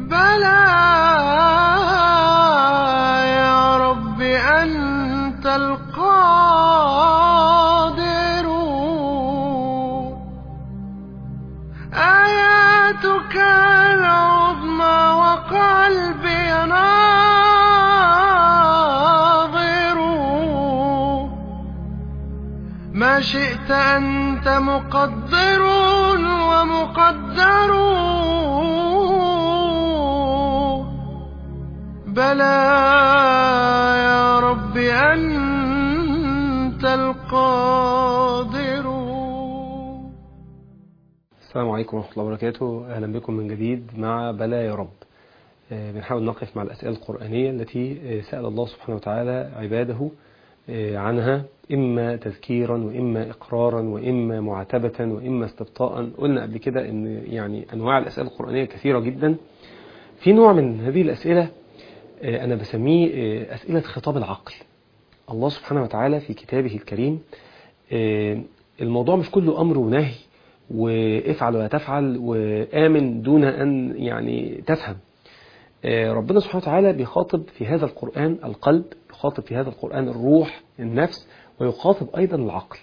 بلى يا رب أنت القادر آياتك العظمى وقلبي ناظر ما شئت أنت مقدر ومقدر بلى يا رب أنت القادر السلام عليكم ورحمة الله وبركاته أهلا بكم من جديد مع بلا يا رب آه، بنحاول نقف مع الأسئلة القرآنية التي آه، سأل الله سبحانه وتعالى عباده آه، عنها إما تذكيرا وإما إقرارا وإما معاتبة وإما استبطاء قلنا قبل كده أن يعني أنواع الأسئلة القرآنية كثيرة جدا في نوع من هذه الأسئلة آه، أنا بسميه آه، أسئلة خطاب العقل الله سبحانه وتعالى في كتابه الكريم آه، الموضوع مش كله أمر ونهي وافعل ولا تفعل وآمن دون أن يعني تفهم آه، ربنا سبحانه وتعالى بيخاطب في هذا القرآن القلب يخاطب في هذا القرآن الروح النفس ويخاطب أيضا العقل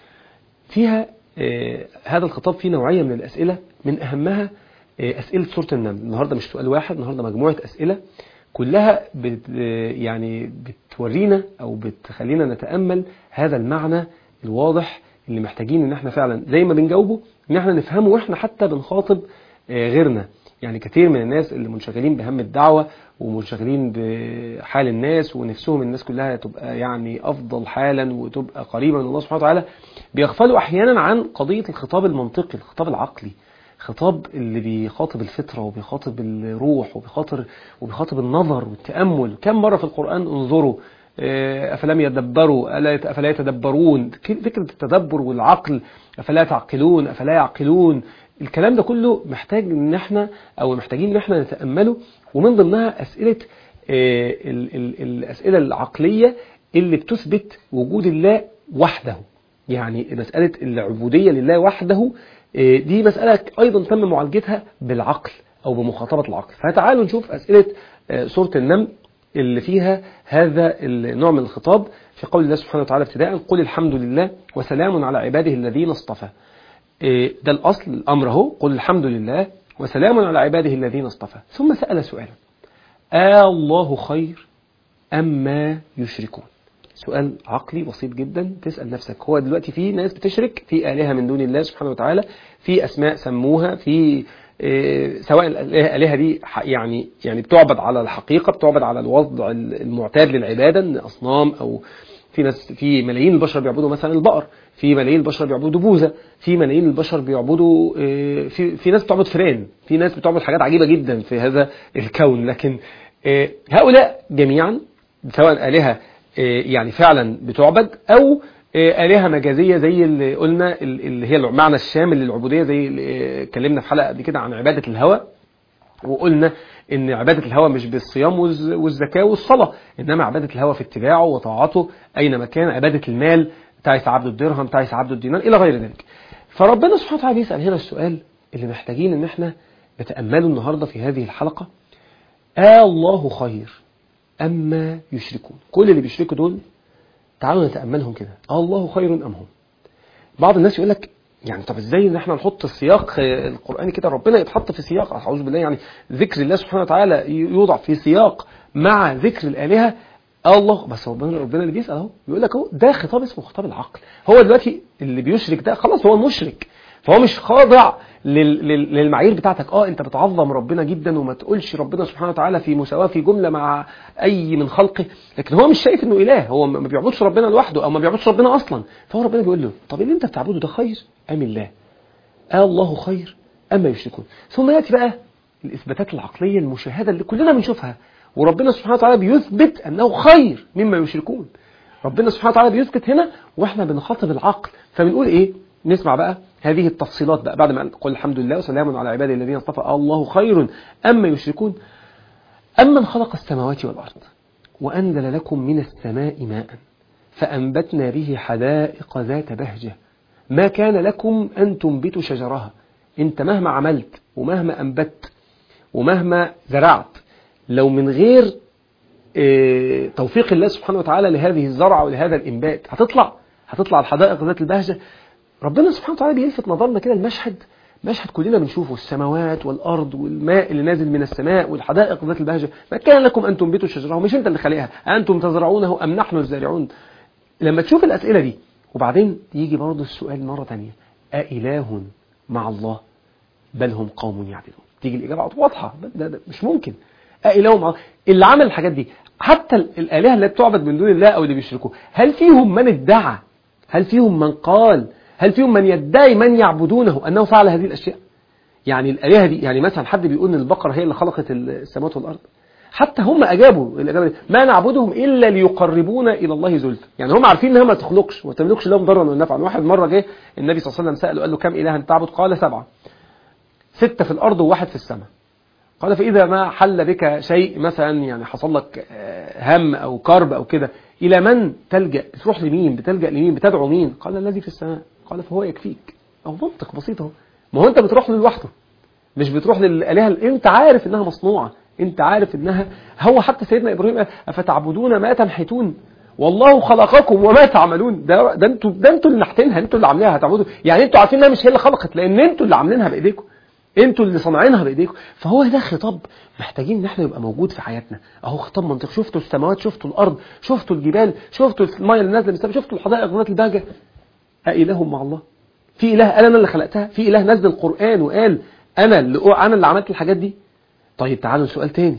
فيها آه، هذا الخطاب فيه نوعية من الأسئلة من أهمها آه، أسئلة سورة النمل النهاردة مش سؤال واحد النهاردة مجموعة أسئلة كلها بت يعني بتورينا أو بتخلينا نتأمل هذا المعنى الواضح اللي محتاجين ان احنا فعلا زي ما بنجاوبه ان احنا نفهمه واحنا حتى بنخاطب آه، غيرنا يعني كثير من الناس اللي منشغلين بهم الدعوة ومنشغلين بحال الناس ونفسهم الناس كلها تبقى يعني أفضل حالا وتبقى قريبة من الله سبحانه وتعالى بيغفلوا أحيانا عن قضية الخطاب المنطقي الخطاب العقلي خطاب اللي بيخاطب الفطرة وبيخاطب الروح وبيخاطب وبيخاطب النظر والتأمل كم مرة في القرآن انظروا آه، أفلم يدبروا ألا- أفلا يتدبرون فكرة التدبر والعقل أفلا تعقلون أفلا يعقلون الكلام ده كله محتاج ان احنا او محتاجين ان احنا نتأمله ومن ضمنها أسئلة آه، ال- ال- الأسئلة العقلية اللي بتثبت وجود الله وحده يعني مسألة العبودية لله وحده آه، دي مسألة أيضا تم معالجتها بالعقل أو بمخاطبة العقل فتعالوا نشوف أسئلة آه، سورة النمل اللي فيها هذا النوع من الخطاب في قول الله سبحانه وتعالى ابتداء قل الحمد لله وسلام على عباده الذين اصطفى إيه، ده الأصل الأمر اهو قل الحمد لله وسلام على عباده الذين اصطفى ثم سأل سؤالا آه الله خير أما يشركون سؤال عقلي بسيط جدا تسأل نفسك هو دلوقتي في ناس بتشرك في آلهة من دون الله سبحانه وتعالى في أسماء سموها في إيه، سواء الآلهة الآلهة دي ح- يعني يعني بتعبد على الحقيقة بتعبد على الوضع المعتاد للعبادة إن أصنام أو في ناس في ملايين البشر بيعبدوا مثلا البقر في ملايين البشر بيعبدوا بوذا في ملايين البشر بيعبدوا آه، في في ناس بتعبد فئران في ناس بتعبد حاجات عجيبة جدا في هذا الكون لكن آه، هؤلاء جميعا سواء آلهة آه، يعني فعلا بتعبد أو آه، آلهة مجازية زي اللي قلنا ال- اللي هي المعنى الشامل للعبودية زي اللي آه، اتكلمنا في حلقة قبل كده عن عبادة الهوى وقلنا ان عبادة الهوى مش بالصيام والز- والزكاة والصلاة انما عبادة الهوى في اتباعه وطاعته اينما كان عبادة المال تعيس عبد الدرهم تعيس عبد الدينار الى غير ذلك فربنا سبحانه وتعالى بيسأل هنا السؤال اللي محتاجين ان احنا نتأمله النهاردة في هذه الحلقة آه الله خير أما يشركون كل اللي بيشركوا دول تعالوا نتأملهم كده آه الله خير أم هم بعض الناس يقول لك يعني طب ازاي ان احنا نحط السياق آه، القرآني كده ربنا يتحط في سياق اعوذ بالله يعني ذكر الله سبحانه وتعالى يوضع في سياق مع ذكر الآلهة آه الله بس ربنا ربنا اللي بيسأل اهو بيقول لك اهو ده خطاب اسمه خطاب العقل هو دلوقتي اللي بيشرك ده خلاص هو مشرك فهو مش خاضع لل- لل- للمعايير بتاعتك اه انت بتعظم ربنا جدا وما تقولش ربنا سبحانه وتعالى في مساواة في جملة مع اي من خلقه لكن هو مش شايف انه اله هو ما بيعبدش ربنا لوحده او ما بيعبدش ربنا اصلا فهو ربنا بيقول له طب اللي انت بتعبده ده خير ام الله آه الله خير أما يشركون ثم يأتي بقى الإثباتات العقلية المشاهدة اللي كلنا بنشوفها وربنا سبحانه وتعالى بيثبت أنه خير مما يشركون ربنا سبحانه وتعالى بيثبت هنا وإحنا بنخاطب العقل فبنقول إيه نسمع بقى هذه التفصيلات بقى بعد ما قل الحمد لله وسلام على عباده الذين اصطفى آه الله خير أما يشركون أمن خلق السماوات والأرض وأنزل لكم من السماء ماء فأنبتنا به حدائق ذات بهجة ما كان لكم أن تنبتوا شجرها أنت مهما عملت ومهما أنبت ومهما زرعت لو من غير آه، توفيق الله سبحانه وتعالى لهذه الزرعة ولهذا الإنبات هتطلع هتطلع الحدائق ذات البهجة ربنا سبحانه وتعالى بيلفت نظرنا كده المشهد مشهد كلنا بنشوفه السماوات والأرض والماء اللي نازل من السماء والحدائق ذات البهجة ما كان لكم أن تنبتوا شجره مش أنت اللي خالقها أنتم تزرعونه أم نحن الزارعون لما تشوف الأسئلة دي وبعدين يجي برضه السؤال مرة تانية أإله مع الله بل هم قوم يعدلون تيجي الإجابة على طول واضحة ده, ده, ده مش ممكن أإله مع الله اللي عمل الحاجات دي حتى ال- الآلهة اللي بتعبد من دون الله أو اللي بيشركوا هل فيهم من ادعى هل فيهم من قال هل فيهم من يدعي من يعبدونه أنه فعل هذه الأشياء يعني الآلهة دي يعني مثلا حد بيقول إن البقرة هي اللي خلقت السماوات والأرض حتى هم أجابوا الإجابة دي ما نعبدهم إلا ليقربونا إلى الله زلفى يعني هم عارفين إنها ما تخلقش وما تملكش لهم ضرا ولا نفعا واحد مرة جه النبي صلى الله عليه وسلم سأله قال له كم إلها تعبد قال سبعة ستة في الأرض وواحد في السماء قال فإذا ما حل بك شيء مثلا يعني حصل لك آه، هم أو كرب أو كده إلى من تلجأ بتروح لمين بتلجأ لمين بتدعو مين قال الذي في السماء قال فهو يكفيك أو منطق بسيط اهو ما هو أنت بتروح له لوحده مش بتروح للآلهة اللي أنت عارف إنها مصنوعة أنت عارف إنها هو حتى سيدنا إبراهيم قال أفتعبدون ما تنحتون والله خلقكم وما تعملون ده ده انتوا ده انتوا اللي نحتينها انتوا اللي عاملينها هتعبدوا يعني انتوا عارفين انها مش هي اللي خلقت لان انتوا اللي عاملينها بايديكم انتوا اللي صانعينها بايديكم فهو ده خطاب محتاجين ان احنا يبقى موجود في حياتنا اهو خطاب منطق شفتوا السماوات شفتوا الارض شفتوا الجبال شفتوا المايه اللي نازله من السماء شفتوا الحدائق ذات البهجه أإله مع الله في إله قال أنا اللي خلقتها في إله نزل القرآن وقال أنا اللي أنا اللي عملت الحاجات دي طيب تعالوا سؤال تاني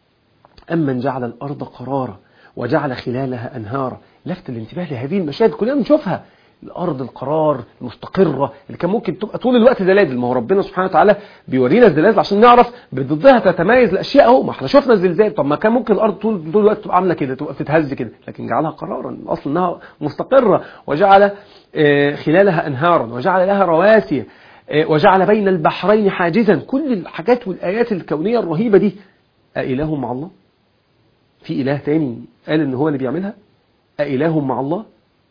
أمن جعل الأرض قرارا وجعل خلالها أنهارا لفت الانتباه لهذه المشاهد كلنا بنشوفها الأرض القرار المستقرة اللي كان ممكن تبقى طول الوقت زلازل ما هو ربنا سبحانه وتعالى بيورينا الزلازل عشان نعرف بضدها تتميز الأشياء أهو ما احنا شفنا الزلزال طب ما كان ممكن الأرض طول طول الوقت تبقى عاملة كده تبقى بتتهز كده لكن جعلها قرارا الأصل إنها مستقرة وجعل آه، خلالها أنهارا وجعل لها رواسي آه، وجعل بين البحرين حاجزا كل الحاجات والآيات الكونية الرهيبة دي أإله مع الله في إله تاني قال إن هو اللي بيعملها أإله مع الله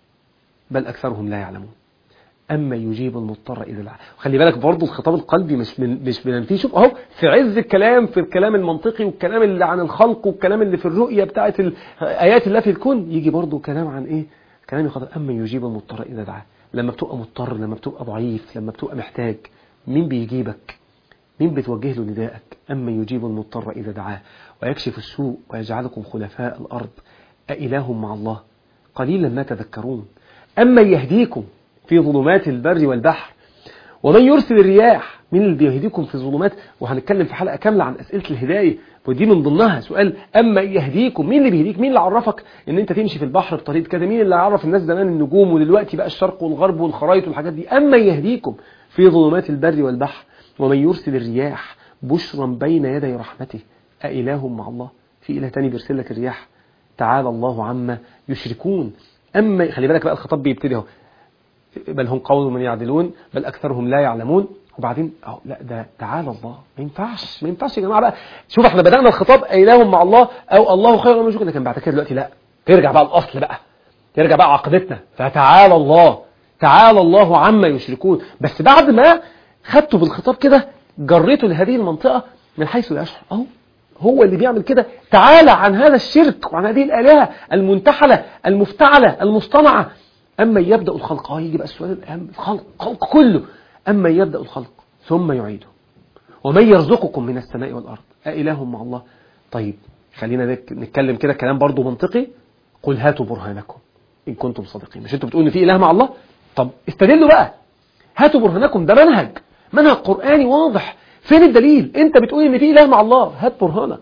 بل أكثرهم لا يعلمون أما يجيب المضطر إذا دعاه خلي بالك برضه الخطاب القلبي مش من مش بننفيه شوف أهو في عز الكلام في الكلام المنطقي والكلام اللي عن الخلق والكلام اللي في الرؤية بتاعت آيات الله في الكون يجي برضه كلام عن إيه كلام يخاطب أما يجيب المضطر إذا دعاه لما بتبقى مضطر لما بتبقى ضعيف لما بتبقى محتاج مين بيجيبك مين بتوجه له نداءك أما يجيب المضطر إذا دعاه ويكشف السوء ويجعلكم خلفاء الأرض أإله مع الله قليلا ما تذكرون أما يهديكم في ظلمات البر والبحر ومن يرسل الرياح مين اللي بيهديكم في الظلمات وهنتكلم في حلقة كاملة عن أسئلة الهداية ودي من ضمنها سؤال أما يهديكم مين اللي بيهديك مين اللي عرفك ان انت تمشي في البحر بطريقة كده مين اللي عرف الناس زمان النجوم ودلوقتي بقى الشرق والغرب والخرايط والحاجات دي أما يهديكم في ظلمات البر والبحر ومن يرسل الرياح بشرا بين يدي رحمته أإله مع الله في إله تاني بيرسل لك الرياح تعالى الله عما يشركون أما خلي بالك بقى الخطاب بيبتدي اهو بل هم قوم من يعدلون بل أكثرهم لا يعلمون وبعدين اهو لا ده تعالى الله ما ينفعش ما ينفعش يا جماعه بقى شوف احنا بدأنا الخطاب إله مع الله أو الله خير من يشركون لكن بعد كده دلوقتي لا ترجع بقى الأصل بقى ترجع بقى عقيدتنا فتعالى الله تعالى الله عما يشركون بس بعد ما خدته بالخطاب كده جريته لهذه المنطقة من حيث لا يشعر اهو هو اللي بيعمل كده تعالى عن هذا الشرك وعن هذه الآلهة المنتحلة المفتعلة المصطنعة أما يبدأ الخلق اه يجي بقى السؤال الأهم الخلق الخلق كله أما يبدأ الخلق ثم يعيده ومن يرزقكم من السماء والأرض أإله مع الله طيب خلينا نك- نتكلم كده كلام برضو منطقي قل هاتوا برهانكم إن كنتم صادقين مش انتوا بتقولوا إن في إله مع الله طب استدلوا بقى هاتوا برهانكم ده منهج منهج قرآني واضح فين الدليل انت بتقول ان في اله مع الله هات برهانك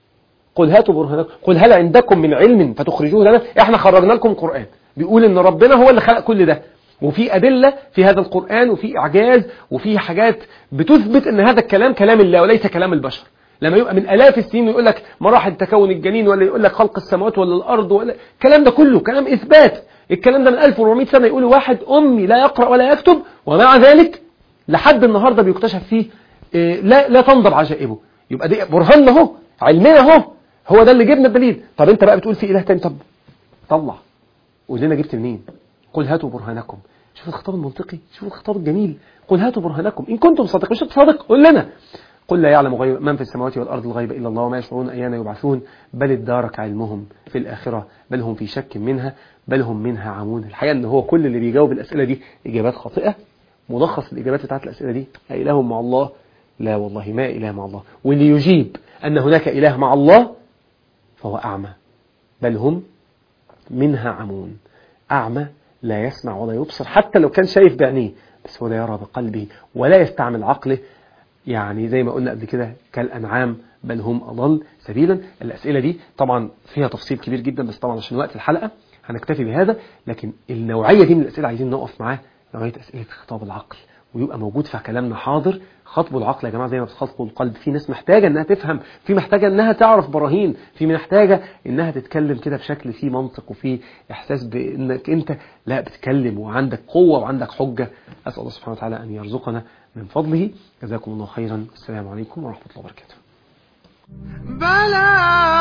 قل هاتوا برهانكم قل هل عندكم من علم فتخرجوه لنا احنا خرجنا لكم قرآن بيقول ان ربنا هو اللي خلق كل ده وفي أدلة في هذا القرآن وفي إعجاز وفي حاجات بتثبت ان هذا الكلام كلام الله وليس كلام البشر لما يبقى من آلاف السنين ويقول لك مراحل تكون الجنين ولا يقول لك خلق السماوات ولا الأرض ولا الكلام ده كله كلام إثبات الكلام ده من 1400 سنة يقول واحد أمي لا يقرأ ولا يكتب ومع ذلك لحد النهاردة بيكتشف فيه إيه، لا لا تنضب عجائبه يبقى دي برهاننا اهو علمنا اهو هو ده اللي جبنا الدليل طب انت بقى بتقول في اله تاني طب طلع قول لنا جبت منين قل هاتوا برهانكم شوف الخطاب المنطقي شوف الخطاب الجميل قل هاتوا برهانكم ان كنتم صادقين مش انت صادق قول لنا قل لا يعلم غيب من في السماوات والأرض الغيب إلا الله وما يشعرون أيان يبعثون بل ادارك علمهم في الآخرة بل هم في شك منها بل هم منها عمون الحقيقة أن هو كل اللي بيجاوب الأسئلة دي إجابات خاطئة ملخص الإجابات بتاعت الأسئلة دي أإله مع الله لا والله ما إله مع الله واللي يجيب أن هناك إله مع الله فهو أعمى بل هم منها عمون أعمى لا يسمع ولا يبصر حتى لو كان شايف بعينيه بس هو لا يرى بقلبه ولا يستعمل عقله يعني زي ما قلنا قبل كده كالأنعام بل هم أضل سبيلا الأسئلة دي طبعا فيها تفصيل كبير جدا بس طبعا عشان وقت الحلقة هنكتفي بهذا لكن النوعية دي من الأسئلة عايزين نقف معاه نوعية أسئلة خطاب العقل ويبقى موجود في كلامنا حاضر خطبوا العقل يا جماعة زي ما بتخاطبوا القلب في ناس محتاجة انها تفهم في محتاجة انها تعرف براهين في محتاجة انها تتكلم كده بشكل فيه منطق وفيه احساس بانك انت لا بتتكلم وعندك قوة وعندك حجة اسأل الله سبحانه وتعالى ان يرزقنا من فضله جزاكم الله خيرا السلام عليكم ورحمة الله وبركاته بلى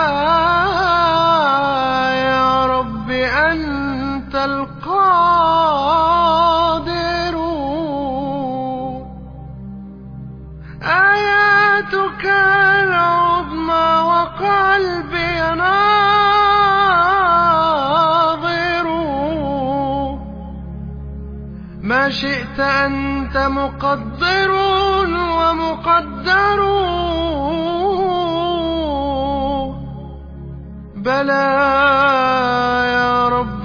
يا رب أنت القادر آياتك العظمى وقلبي ناظر ما شئت أنت مقدر ومقدر بلى يا رب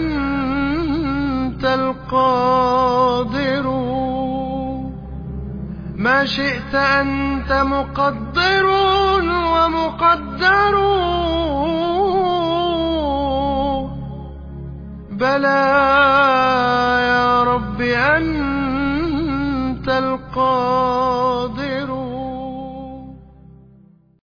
أنت القادر ما شئت أنت مقدر ومقدر بلى يا رب أنت القادر